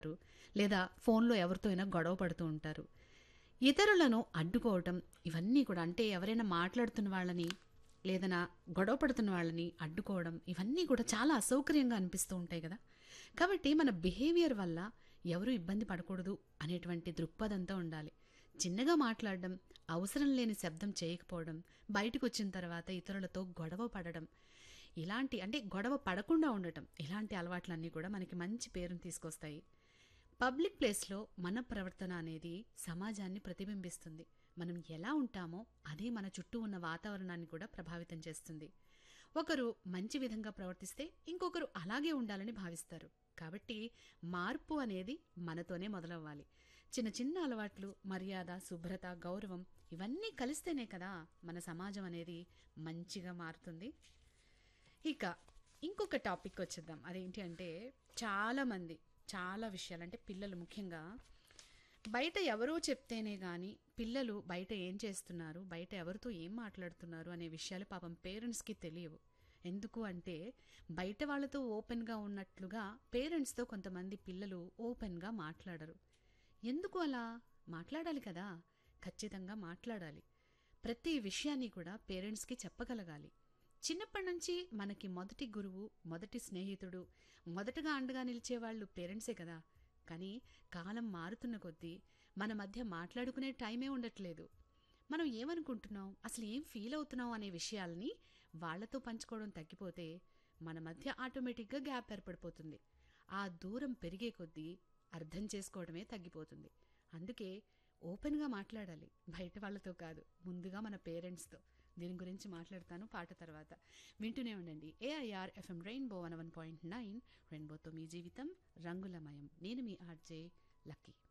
లేదా ఫోన్లో ఎవరితో అయినా గొడవ పడుతూ ఉంటారు ఇతరులను అడ్డుకోవటం ఇవన్నీ కూడా అంటే ఎవరైనా మాట్లాడుతున్న వాళ్ళని లేదనా గొడవ పడుతున్న వాళ్ళని అడ్డుకోవడం ఇవన్నీ కూడా చాలా అసౌకర్యంగా అనిపిస్తూ ఉంటాయి కదా కాబట్టి మన బిహేవియర్ వల్ల ఎవరు ఇబ్బంది పడకూడదు అనేటువంటి దృక్పథంతో ఉండాలి చిన్నగా మాట్లాడడం అవసరం లేని శబ్దం చేయకపోవడం బయటకు వచ్చిన తర్వాత ఇతరులతో గొడవ పడడం ఇలాంటి అంటే గొడవ పడకుండా ఉండటం ఇలాంటి అలవాట్లన్నీ కూడా మనకి మంచి పేరును తీసుకొస్తాయి పబ్లిక్ ప్లేస్లో మన ప్రవర్తన అనేది సమాజాన్ని ప్రతిబింబిస్తుంది మనం ఎలా ఉంటామో అదే మన చుట్టూ ఉన్న వాతావరణాన్ని కూడా ప్రభావితం చేస్తుంది ఒకరు మంచి విధంగా ప్రవర్తిస్తే ఇంకొకరు అలాగే ఉండాలని భావిస్తారు కాబట్టి మార్పు అనేది మనతోనే మొదలవ్వాలి చిన్న చిన్న అలవాట్లు మర్యాద శుభ్రత గౌరవం ఇవన్నీ కలిస్తేనే కదా మన సమాజం అనేది మంచిగా మారుతుంది ఇక ఇంకొక టాపిక్ వచ్చేద్దాం అదేంటి అంటే చాలామంది చాలా విషయాలు అంటే పిల్లలు ముఖ్యంగా బయట ఎవరో చెప్తేనే కానీ పిల్లలు బయట ఏం చేస్తున్నారు బయట ఎవరితో ఏం మాట్లాడుతున్నారు అనే విషయాలు పాపం పేరెంట్స్కి తెలియవు ఎందుకు అంటే బయట వాళ్ళతో ఓపెన్గా ఉన్నట్లుగా పేరెంట్స్తో కొంతమంది పిల్లలు ఓపెన్గా మాట్లాడరు ఎందుకు అలా మాట్లాడాలి కదా ఖచ్చితంగా మాట్లాడాలి ప్రతి విషయాన్ని కూడా పేరెంట్స్కి చెప్పగలగాలి చిన్నప్పటి నుంచి మనకి మొదటి గురువు మొదటి స్నేహితుడు మొదటగా అండగా నిలిచేవాళ్ళు పేరెంట్సే కదా కానీ కాలం మారుతున్న కొద్దీ మన మధ్య మాట్లాడుకునే టైమే ఉండట్లేదు మనం ఏమనుకుంటున్నాం అసలు ఏం ఫీల్ అవుతున్నాం అనే విషయాల్ని వాళ్లతో పంచుకోవడం తగ్గిపోతే మన మధ్య ఆటోమేటిక్గా గ్యాప్ ఏర్పడిపోతుంది ఆ దూరం పెరిగే కొద్దీ అర్థం చేసుకోవడమే తగ్గిపోతుంది అందుకే ఓపెన్గా మాట్లాడాలి బయట వాళ్ళతో కాదు ముందుగా మన పేరెంట్స్తో దీని గురించి మాట్లాడతాను పాట తర్వాత వింటూనే ఉండండి AIR FM rainbow one one point nine రెయిన్బోతో మీ జీవితం రంగులమయం నేను మీ ఆర్జే లక్కీ